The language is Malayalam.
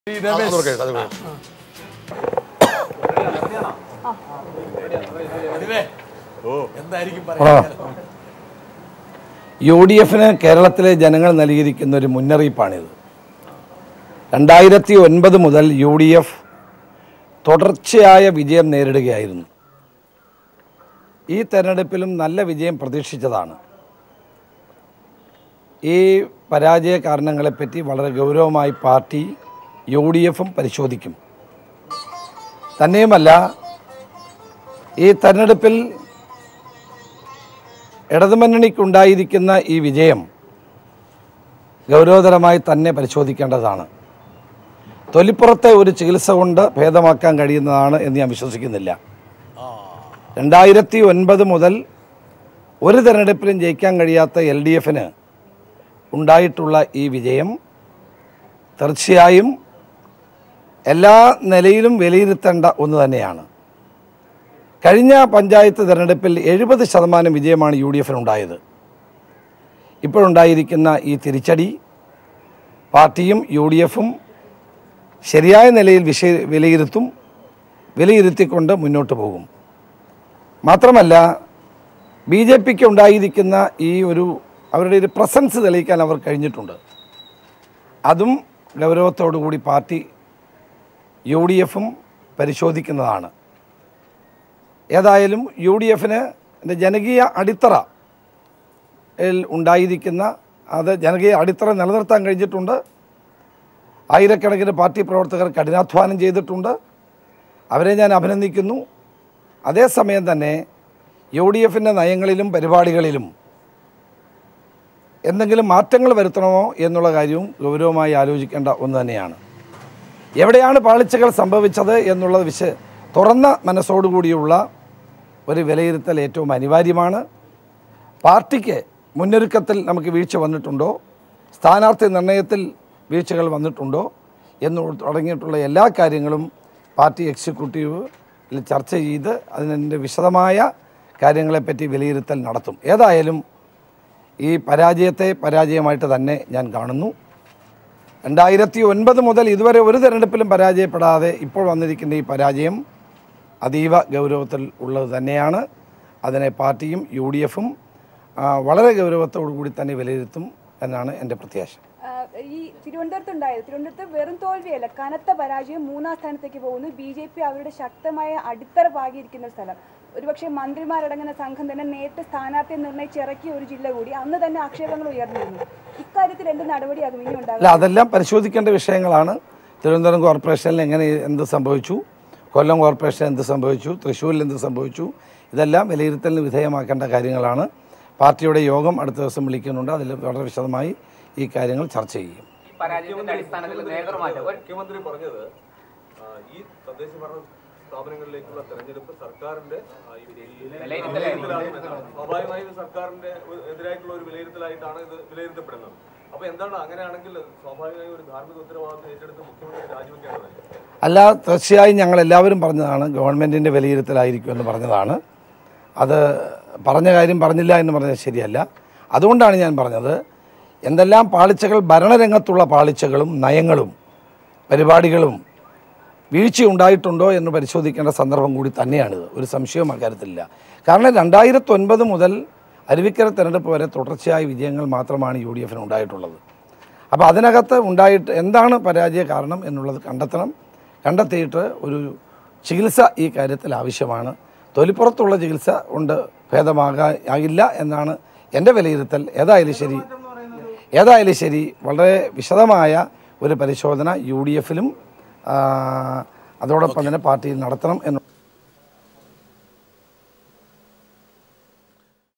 അത് കൊടുക്കട്ടെ, അത് കൊടുക്കട്ടെ. എന്തായിരിക്കും യു ഡി എഫിന് കേരളത്തിലെ ജനങ്ങൾ നൽകിയിരിക്കുന്ന ഒരു മുന്നറിയിപ്പാണിത് രണ്ടായിരത്തി ഒൻപത് മുതൽ യു ഡി എഫ് തുടർച്ചയായ വിജയം നേരിടുകയായിരുന്നു ഈ തെരഞ്ഞെടുപ്പിലും നല്ല വിജയം പ്രതീക്ഷിച്ചതാണ് ഈ പരാജയ കാരണങ്ങളെപ്പറ്റി വളരെ ഗൗരവമായി പാർട്ടി യു ഡി എഫും പരിശോധിക്കും തന്നെയുമല്ല ഈ തെരഞ്ഞെടുപ്പിൽ ഇടതുമുന്നണിക്കുണ്ടായിരിക്കുന്ന ഈ വിജയം ഗൗരവതരമായി തന്നെ പരിശോധിക്കേണ്ടതാണ് തൊലിപ്പുറത്തെ ഒരു ചികിത്സ കൊണ്ട് ഭേദമാക്കാൻ കഴിയുന്നതാണ് എന്ന് ഞാൻ വിശ്വസിക്കുന്നില്ല രണ്ടായിരത്തി ഒൻപത് മുതൽ ഒരു തെരഞ്ഞെടുപ്പിലും ജയിക്കാൻ കഴിയാത്ത എൽ ഡി എഫിന് ഉണ്ടായിട്ടുള്ള ഈ വിജയം തീർച്ചയായും എല്ലാ നിലയിലും വിലയിരുത്തേണ്ട ഒന്ന് തന്നെയാണ് കഴിഞ്ഞ പഞ്ചായത്ത് തിരഞ്ഞെടുപ്പിൽ എഴുപത് ശതമാനം വിജയമാണ് യു ഡി എഫിനുണ്ടായത് ഇപ്പോഴുണ്ടായിരിക്കുന്ന ഈ തിരിച്ചടി പാർട്ടിയും യു ഡി എഫും ശരിയായ നിലയിൽ വിഷയ വിലയിരുത്തും വിലയിരുത്തിക്കൊണ്ട് മുന്നോട്ട് പോകും മാത്രമല്ല ബി ജെ പിക്ക് ഉണ്ടായിരിക്കുന്ന ഈ ഒരു അവരുടെ ഒരു പ്രസൻസ് തെളിയിക്കാൻ അവർ കഴിഞ്ഞിട്ടുണ്ട് അതും ഗൗരവത്തോടു കൂടി പാർട്ടി യു ഡി എഫും പരിശോധിക്കുന്നതാണ് ഏതായാലും യു ഡി എഫിന് ജനകീയ അടിത്തറ യിൽ ഉണ്ടായിരിക്കുന്ന അത് ജനകീയ അടിത്തറ നിലനിർത്താൻ കഴിഞ്ഞിട്ടുണ്ട് ആയിരക്കണക്കിന് പാർട്ടി പ്രവർത്തകർ കഠിനാധ്വാനം ചെയ്തിട്ടുണ്ട് അവരെ ഞാൻ അഭിനന്ദിക്കുന്നു അതേസമയം തന്നെ യു ഡി എഫിൻ്റെ നയങ്ങളിലും പരിപാടികളിലും എന്തെങ്കിലും മാറ്റങ്ങൾ വരുത്തണമോ എന്നുള്ള കാര്യവും ഗൗരവമായി ആലോചിക്കേണ്ട ഒന്ന് തന്നെയാണ് എവിടെയാണ് പാളിച്ചകൾ സംഭവിച്ചത് എന്നുള്ളത് വിശ തുറന്ന മനസ്സോടുകൂടിയുള്ള ഒരു വിലയിരുത്തൽ ഏറ്റവും അനിവാര്യമാണ് പാർട്ടിക്ക് മുന്നൊരുക്കത്തിൽ നമുക്ക് വീഴ്ച വന്നിട്ടുണ്ടോ സ്ഥാനാർത്ഥി നിർണയത്തിൽ വീഴ്ചകൾ വന്നിട്ടുണ്ടോ എന്ന് തുടങ്ങിയിട്ടുള്ള എല്ലാ കാര്യങ്ങളും പാർട്ടി എക്സിക്യൂട്ടീവിൽ ചർച്ച ചെയ്ത് അതിൻ്റെ വിശദമായ കാര്യങ്ങളെപ്പറ്റി വിലയിരുത്തൽ നടത്തും ഏതായാലും ഈ പരാജയത്തെ പരാജയമായിട്ട് തന്നെ ഞാൻ കാണുന്നു രണ്ടായിരത്തി ഒൻപത് മുതൽ ഇതുവരെ ഒരു തെരഞ്ഞെടുപ്പിലും പരാജയപ്പെടാതെ ഇപ്പോൾ വന്നിരിക്കുന്ന ഈ പരാജയം അതീവ ഗൗരവത്തിൽ ഉള്ളത് തന്നെയാണ് അതിനെ പാർട്ടിയും യു ഡി എഫും വളരെ ഗൗരവത്തോടു കൂടി തന്നെ വിലയിരുത്തും എന്നാണ് എൻ്റെ പ്രത്യാശ ആ, ഈ തിരുവനന്തപുരത്ത് ഉണ്ടായത് തിരുവനന്തപുരത്ത് വെറും തോൽവിയല്ല കനത്ത പരാജയം മൂന്നാം സ്ഥാനത്തേക്ക് പോകുന്നു ബി ജെ പി അവരുടെ ശക്തമായ അടിത്തറ പാകിയിരിക്കുന്ന ഒരു സ്ഥലം ഒരുപക്ഷെ മന്ത്രിമാരടങ്ങുന്ന സംഘം തന്നെ നേരിട്ട് സ്ഥാനാർത്ഥിയെ നിർണ്ണയിച്ചിറക്കിയ ഒരു ജില്ല കൂടി അന്ന് തന്നെ ആക്ഷേപങ്ങൾ ഉയർന്നിരുന്നു ഇക്കാര്യത്തിൽ എന്ത് നടപടിയാകും ഇനി ഉണ്ടാകും അല്ല അതെല്ലാം പരിശോധിക്കേണ്ട വിഷയങ്ങളാണ് തിരുവനന്തപുരം കോർപ്പറേഷനിൽ എങ്ങനെ എന്ത് സംഭവിച്ചു കൊല്ലം കോർപ്പറേഷൻ എന്ത് സംഭവിച്ചു തൃശ്ശൂരിൽ എന്ത് സംഭവിച്ചു ഇതെല്ലാം വിലയിരുത്തലിന് വിധേയമാക്കേണ്ട കാര്യങ്ങളാണ് പാർട്ടിയുടെ യോഗം അടുത്ത ദിവസം വിളിക്കുന്നുണ്ട് അതിൽ വളരെ വിശദമായി ഈ കാര്യങ്ങൾ ചർച്ച ചെയ്യും ഈ പരാജയത്തിന്റെ അടിസ്ഥാനത്തിൽ നേതൃമാറ്റം ഒരു മുഖ്യമന്ത്രി പറഞ്ഞത് ആ, ഈ തദ്ദേശ ഭരണ സ്ഥാപനങ്ങളിലേക്കുള്ള തെരഞ്ഞെടുപ്പ് സർക്കാരിന്റെ ആ, ഈ വിലയിരുത്തലാണ് എന്നാണ്. സ്വാഭാവികമായും ഇത് സർക്കാരിന്റെ ഒരു- എതിരായിട്ടുള്ള ഒരു വിലയിരുത്തലായിട്ടാണ് ഇത് വിലയിരുത്തപ്പെടുന്നത് അപ്പൊ എന്താണ് അങ്ങനെയാണെങ്കിൽ സ്വാഭാവികമായും ഒരു ധാർമ്മിക ഉത്തരവാദിത്വം ഏറ്റെടുത്ത് മുഖ്യമന്ത്രി രാജിവെക്കേണ്ടതായി അല്ല തീർച്ചയായും ഞങ്ങൾ എല്ലാവരും പറഞ്ഞതാണ് ഗവൺമെൻറ്റിൻ്റെ വിലയിരുത്തലായിരിക്കും എന്ന് പറഞ്ഞതാണ് അത് പറഞ്ഞ കാര്യം പറഞ്ഞില്ല എന്ന് പറഞ്ഞത് ശരിയല്ല അതുകൊണ്ടാണ് ഞാൻ പറഞ്ഞത് എന്തെല്ലാം പാളിച്ചകൾ ഭരണരംഗത്തുള്ള പാളിച്ചകളും നയങ്ങളും പരിപാടികളും വീഴ്ചയുണ്ടായിട്ടുണ്ടോ എന്ന് പരിശോധിക്കേണ്ട സന്ദർഭം കൂടി തന്നെയാണിത് ഒരു സംശയവും അക്കാര്യത്തിലില്ല കാരണം രണ്ടായിരത്തി ഒൻപത് മുതൽ അരുവിക്കര തെരഞ്ഞെടുപ്പ് വരെ തുടർച്ചയായ വിജയങ്ങൾ മാത്രമാണ് യു ഡി എഫിന് ഉണ്ടായിട്ടുള്ളത് അപ്പോൾ അതിനകത്ത് ഉണ്ടായിട്ട് എന്താണ് പരാജയ കാരണം എന്നുള്ളത് കണ്ടെത്തണം കണ്ടെത്തിയിട്ട് ഒരു ചികിത്സ ഈ കാര്യത്തിൽ ആവശ്യമാണ് തൊലിപ്പുറത്തുള്ള ചികിത്സ കൊണ്ട് ഭേദമാകാകില്ല എന്നാണ് എൻ്റെ വിലയിരുത്തൽ ഏതായാലും ശരി ഏതായാലും ശരി വളരെ വിശദമായ ഒരു പരിശോധന യു ഡി എഫിലും അതോടൊപ്പം തന്നെ പാർട്ടിയിൽ നടത്തണം എന്ന്